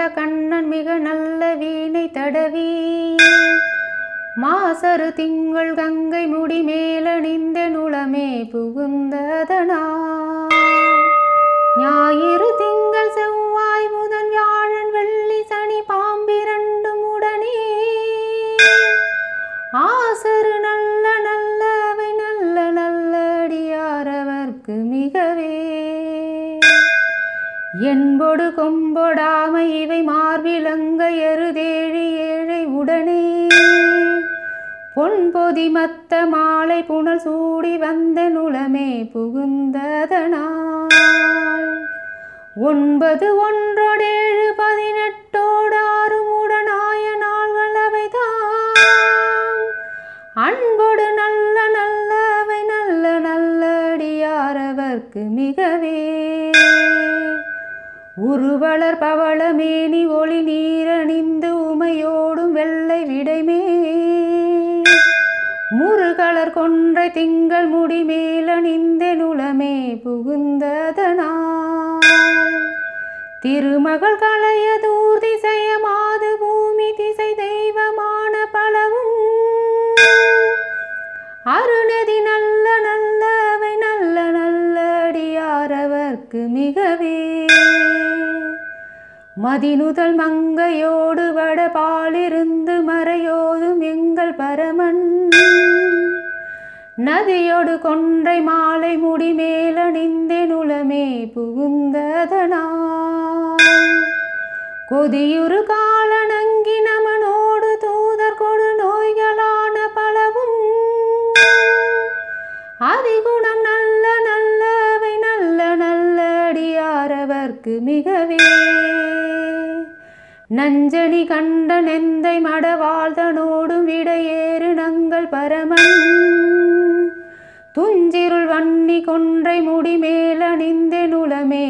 கண்ணன் மிக நல்ல வீணை தடவி மாசரு திங்கள் கங்கை முடி மேலணிந்த நுளமே புகுந்ததனா ஞாயிறு திங்கள் செவ்வாய் புதன் வியாழன் வெள்ளி சனி பாம்பிரண்டும் உடனே ஆசரு நல்ல நல்லவை நல்ல நல்ல அடியாரவர்க்கு மிகவே என்பொடு கொம்பொடாமை இவை மார்பிலங்க எருதேழி ஏழை உடனே பொன்பொதி மத்த மாலை புனல் சூடி வந்த நுளமே புகுந்ததனால் ஒன்பது ஒன்றோடேழு பதினெட்டோடு ஆறு உடனாய நாள்கள் அவைதாம் அன்போடு நல்ல நல்லவை நல்ல நல்ல அடியாரவர்க்கு மிகவே உருவளர் பவளமேனி ஒளி நீரணிந்து உமையோடும் வெள்ளை விடைமே முருகலர் கொன்றை திங்கள் முடி மேலணிந்த நுளமே புகுந்ததனால் திருமகள் களைய தூர் திசைய மாது பூமி திசை தெய்வமான பலவும் அருணதி நல்ல நல்லவை நல்ல நல்ல அடியாரவர்க்கு மிகவே மதினுதல் மங்கையோடு வட பாலிருந்து மறையோதும் எங்கள் பரமன் நதியோடு கொன்றை மாலை முடி மேலணிந்தே நுளமே புகுந்ததனால் கொதியுறு காலனங்கி நமனோடு தூதர் கொடு நோய்களான பலவும் அதிகுணம் நல்ல நல்லவை நல்ல நல்ல அடியாரவர்க்கு மிகவே நஞ்சனி கண்ட நெந்தை மடவாழ்தனோடும் விடையேறு நங்கள் பரமன் துஞ்சிருள் வன்னி கொன்றை முடி மேலணிந்தே நுளமே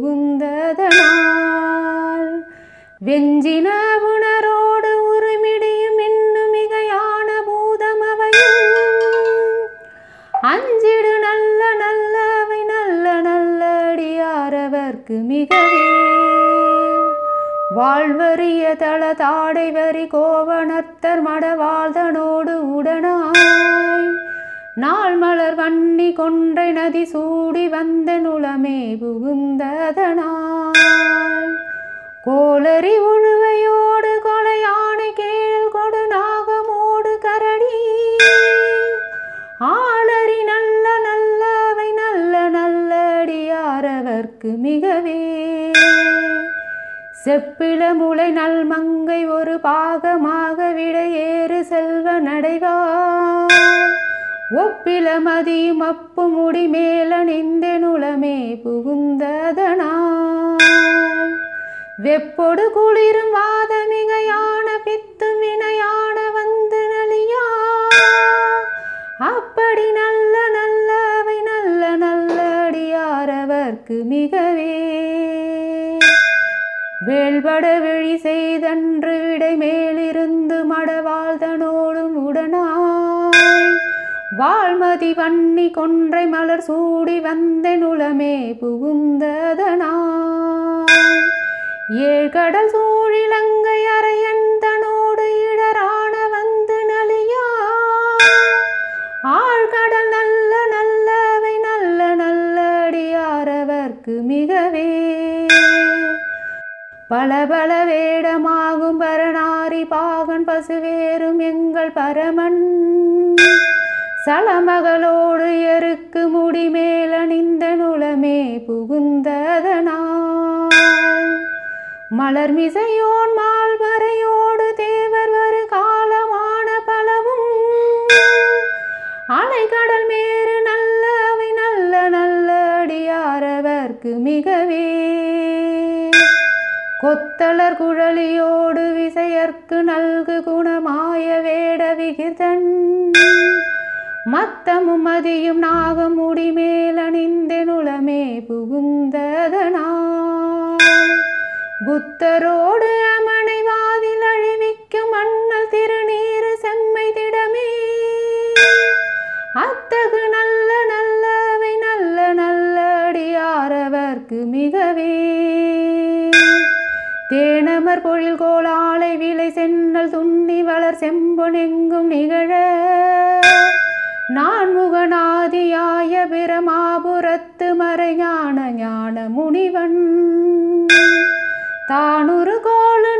புகுந்ததனால் வெஞ்சின உணரோடு உருமிடியும் இன்னும் மிகையான பூதமவையும் அஞ்சிடு நல்ல நல்லவை நல்ல நல்ல அடியாரவர்க்கு மிகவே வாழ்வறிய தள தாடை வரி கோவணத்தர் மடவாழ்தனோடு உடனாய் நாள் மலர் வன்னி கொன்றை நதி சூடி வந்த நுளமே புகுந்ததனால் கோளரி உழுவையோடு கொலையானை கேள் கொடு நாகமோடு கரடி ஆளரி நல்ல நல்லவை நல்ல நல்ல அடியாரவர்க்கு மிகவே செப்பிள முளை நல்மங்கை ஒரு பாகமாக விடையேறு செல்வ நடைவார் ஒப்பில மதியும் அப்பு முடி மேலணிந்த நுளமே புகுந்ததனால் வெப்பொடு குளிரும் வாதமிகையான பித்தும் வினையான வந்து நலியா அப்படி நல்ல நல்லவை நல்ல நல்ல அடியாரவர்க்கு மிகவே வேள்பட விழி செய்தன்று விடை மேலிருந்து மடவாழ்தனோடும் உடனாய் வாழ்மதி வன்னி கொன்றை மலர் சூடி வந்த நுளமே புகுந்ததனால் ஏழ்கடல் சூழிலங்கை அரையந்தனோடு இடரான வந்து நலியா ஆழ்கடல் நல்ல நல்லவை நல்ல நல்ல அடியாரவர்க்கு மிகவே பல பல வேடமாகும் பரணாரி பாகன் பசுவேறும் எங்கள் பரமன் சலமகளோடு எருக்கு முடி மேலணிந்த நுளமே புகுந்ததனால் மலர் மிசையோன் மால்மறையோடு தேவர் வரு காலமான பலவும் அலைகடல் மேறு நல்லவை நல்ல நல்ல அடியாரவர்க்கு மிகவே கொத்தளர் குழலியோடு விசையர்க்கு நல்கு குணமாய வேட விகிதன் மத்தமும் மதியும் நாகம் முடி மேலணிந்த நுளமே புகுந்ததனால் புத்தரோடு அமனை வாதில் அழிவிக்கும் அண்ணல் திருநீறு செம்மை திடமே அத்தகு நல்ல நல்லவை நல்ல நல்ல அடியாரவர்க்கு மிகவே தேனமர் பொழில் கோலாலை விலை சென்னல் துண்ணி வளர் செம்பொனெங்கும் நிகழ நான்முகநாதியாய பிரமாபுரத்து மறைஞான ஞான முனிவன் தானுரு கோளு